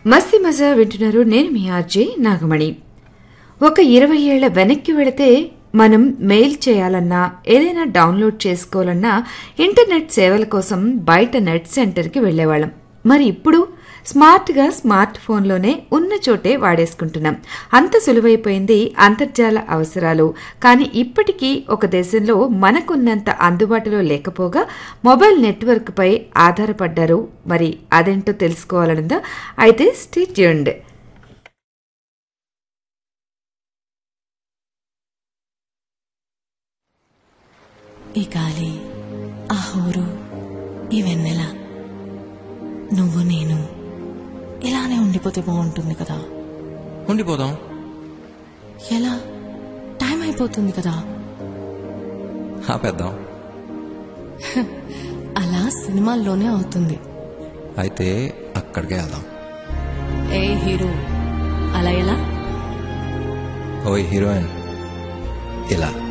మస్తి మజా వింటున్నారు నేను మీ ఆర్జే నాగమణి ఒక ఇరవై ఏళ్ల వెనక్కి వెళితే మనం మెయిల్ చేయాలన్నా ఏదైనా డౌన్లోడ్ చేసుకోవాలన్నా ఇంటర్నెట్ సేవల కోసం బయట నెట్ సెంటర్కి వెళ్లేవాళ్ళం మరి ఇప్పుడు స్మార్ట్గా స్మార్ట్ ఫోన్లోనే ఉన్న చోటే వాడేసుకుంటున్నాం అంత సులువైపోయింది అంతర్జాల అవసరాలు కానీ ఇప్పటికీ ఒక దేశంలో మనకున్నంత అందుబాటులో లేకపోగా మొబైల్ నెట్వర్క్పై ఆధారపడ్డారు మరి అదేంటో తెలుసుకోవాలనుందా అయితే స్టిచ్యూండ్ ఈ గాలి ఆ హోరు ఈ వెన్నెల నువ్వు నేను ఇలానే ఉండిపోతే బాగుంటుంది కదా ఉండిపోదాం ఎలా టైం అయిపోతుంది కదా ఆపేద్దాం అలా సినిమాల్లోనే అవుతుంది అయితే అక్కడికే వెళ్దాం ఏ హీరో అలా ఎలా ఓయ్ హీరోయిన్ ఇలా